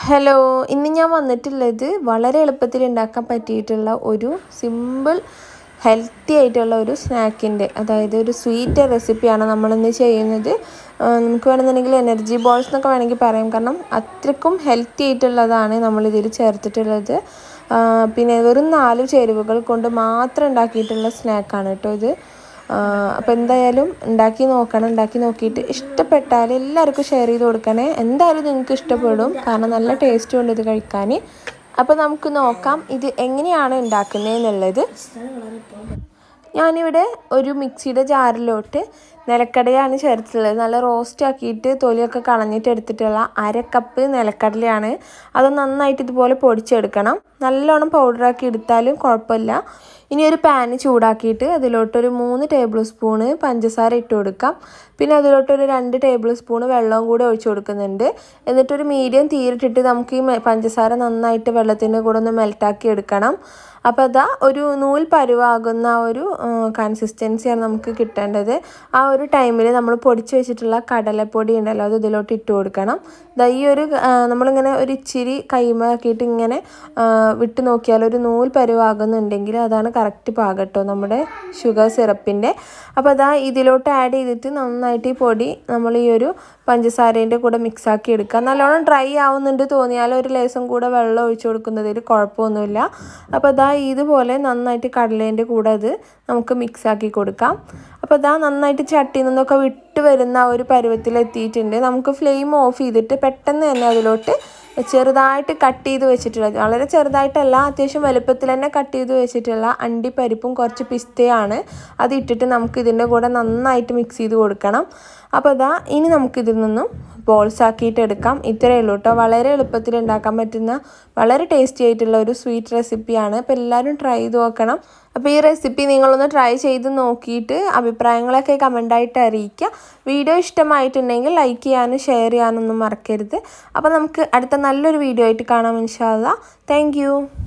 hello ഇന്ന് ഞാൻ വന്നിട്ടുള്ളത് വളരെ എളുപ്പത്തിൽ ഉണ്ടാക്കാൻ പറ്റിയിട്ടുള്ള ഒരു സിമ്പിൾ ഹെൽത്തി ആയിട്ടുള്ള ഒരു സ്നാക്കിൻ്റെ അതായത് ഒരു സ്വീറ്റ് റെസിപ്പിയാണ് നമ്മളിന്ന് ചെയ്യുന്നത് ആ, നമുക്ക് വേണമെന്നുണ്ടെങ്കിൽ എനർജി ബോൾസ് എന്നൊക്കെ വേണമെങ്കിൽ പറയാം കാരണം അത്രക്കും ഹെൽത്തി ആയിട്ടുള്ളതാണ് നമ്മളിതിൽ ചേർത്തിട്ടുള്ളത് ആ, പിന്നെ വെറും നാല് ചേരുവകൾ കൊണ്ട് മാത്രം ഉണ്ടാക്കിയിട്ടുള്ള സ്നാക്കാണ് കേട്ടോ ഇത് അപ്പോൾ എന്തായാലും ഉണ്ടാക്കി നോക്കണം ഉണ്ടാക്കി നോക്കിയിട്ട് ഇഷ്ടപ്പെട്ടാൽ എല്ലാവർക്കും ഷെയർ ചെയ്ത് കൊടുക്കണേ എന്തായാലും നിങ്ങൾക്ക് ഇഷ്ടപ്പെടും കാരണം നല്ല ടേസ്റ്റും ഉണ്ട് ഇത് കഴിക്കാൻ അപ്പോൾ നമുക്ക് നോക്കാം ഇത് എങ്ങനെയാണ് ഉണ്ടാക്കുന്നതെന്നുള്ളത് ഞാനിവിടെ ഒരു മിക്സിയുടെ ജാറിലോട്ട് നിലക്കടലയാണ് ചേർത്തിട്ടുള്ളത് നല്ല റോസ്റ്റ് ആക്കിയിട്ട് തൊലിയൊക്കെ കളഞ്ഞിട്ട് എടുത്തിട്ടുള്ള അര കപ്പ് നിലക്കടലയാണ് അത് നന്നായിട്ട് ഇതുപോലെ പൊടിച്ചെടുക്കണം നല്ലോണം പൗഡറാക്കി എടുത്താലും കുഴപ്പമില്ല ഇനി ഒരു പാന് ചൂടാക്കിയിട്ട് അതിലോട്ടൊരു മൂന്ന് ടേബിൾ സ്പൂണ് പഞ്ചസാര ഇട്ട് കൊടുക്കാം പിന്നെ അതിലോട്ടൊരു രണ്ട് ടേബിൾ സ്പൂണ് വെള്ളവും കൂടെ ഒഴിച്ചു കൊടുക്കുന്നുണ്ട് എന്നിട്ടൊരു മീഡിയം തീരിട്ടിട്ട് നമുക്ക് ഈ മെ- പഞ്ചസാര നന്നായിട്ട് വെള്ളത്തിൻ്റെ കൂടെ ഒന്ന് മെൽറ്റാക്കി എടുക്കണം അപ്പോൾ അതാ ഒരു നൂൽ പരുവാകുന്ന ആ ഒരു കൺസിസ്റ്റൻസിയാണ് നമുക്ക് കിട്ടേണ്ടത് ആ ഒരു ടൈമിൽ നമ്മൾ പൊടിച്ച് വെച്ചിട്ടുള്ള കടലപ്പൊടി ഉണ്ടല്ലോ അത് ഇതിലോട്ട് ഇട്ട് കൊടുക്കണം ദാ ഈ ഒരു ആ, നമ്മളിങ്ങനെ ഒരു ഇച്ചിരി കൈമാക്കിയിട്ട് ഇങ്ങനെ ആ, വിട്ട് നോക്കിയാൽ ഒരു നൂൽ പരുവാകുന്നുണ്ടെങ്കിൽ അതാണ് കറക്റ്റ് പാകം കേട്ടോ നമ്മുടെ ഷുഗർ സിറപ്പിൻ്റെ അപ്പോൾ അതാ ഇതിലോട്ട് ആഡ് ചെയ്തിട്ട് നന്നായിട്ട് ഈ പൊടി നമ്മൾ ഈ ഒരു പഞ്ചസാരേൻ്റെ കൂടെ മിക്സ് ആക്കി എടുക്കുക നല്ലോണം ഡ്രൈ ആവുന്നുണ്ട് തോന്നിയാൽ ഒരു ലേസം കൂടെ വെള്ളം ഒഴിച്ചു കൊടുക്കുന്നതിൽ കുഴപ്പമൊന്നുമില്ല അപ്പോൾ അതാ ഇതുപോലെ നന്നായിട്ട് കടലേൻ്റെ കൂടെ അത് നമുക്ക് മിക്സ് ആക്കി കൊടുക്കാം അപ്പോൾ അതാ നന്നായിട്ട് ചട്ടിയിൽ നിന്നൊക്കെ വിട്ട് വരുന്ന ആ ഒരു പരുവത്തിൽ എത്തിയിട്ടുണ്ട് നമുക്ക് ഫ്ലെയിം ഓഫ് ചെയ്തിട്ട് പെട്ടെന്ന് തന്നെ അതിലോട്ട് ചെറുതായിട്ട് കട്ട് ചെയ്ത് വെച്ചിട്ടുള്ള വളരെ ചെറുതായിട്ടല്ല അത്യാവശ്യം വലുപ്പത്തിൽ തന്നെ കട്ട് ചെയ്ത് വെച്ചിട്ടുള്ള അണ്ടിപ്പരിപ്പും കുറച്ച് പിസ്തയാണ് അത് ഇട്ടിട്ട് നമുക്ക് ഇതിൻ്റെ കൂടെ നന്നായിട്ട് മിക്സ് ചെയ്ത് കൊടുക്കണം അപ്പോൾ അതാ ഇനി നമുക്കിതിൽ നിന്നും ബോൾസ് ആക്കിയിട്ട് എടുക്കാം ഇത്രയേ ഉള്ളൂ കേട്ടോ വളരെ എളുപ്പത്തിൽ ഉണ്ടാക്കാൻ പറ്റുന്ന വളരെ ടേസ്റ്റി ആയിട്ടുള്ള ഒരു സ്വീറ്റ് റെസിപ്പിയാണ് അപ്പോൾ എല്ലാവരും ട്രൈ ചെയ്ത് നോക്കണം അപ്പോൾ ഈ റെസിപ്പി നിങ്ങളൊന്ന് ട്രൈ ചെയ്ത് നോക്കിയിട്ട് അഭിപ്രായങ്ങളൊക്കെ കമൻ്റായിട്ട് അറിയിക്കുക വീഡിയോ ഇഷ്ടമായിട്ടുണ്ടെങ്കിൽ ലൈക്ക് ചെയ്യാനും ഷെയർ ചെയ്യാനൊന്നും മറക്കരുത് അപ്പോൾ നമുക്ക് അടുത്ത നല്ലൊരു വീഡിയോ ആയിട്ട് കാണാം ഇൻഷാല്ല താങ്ക്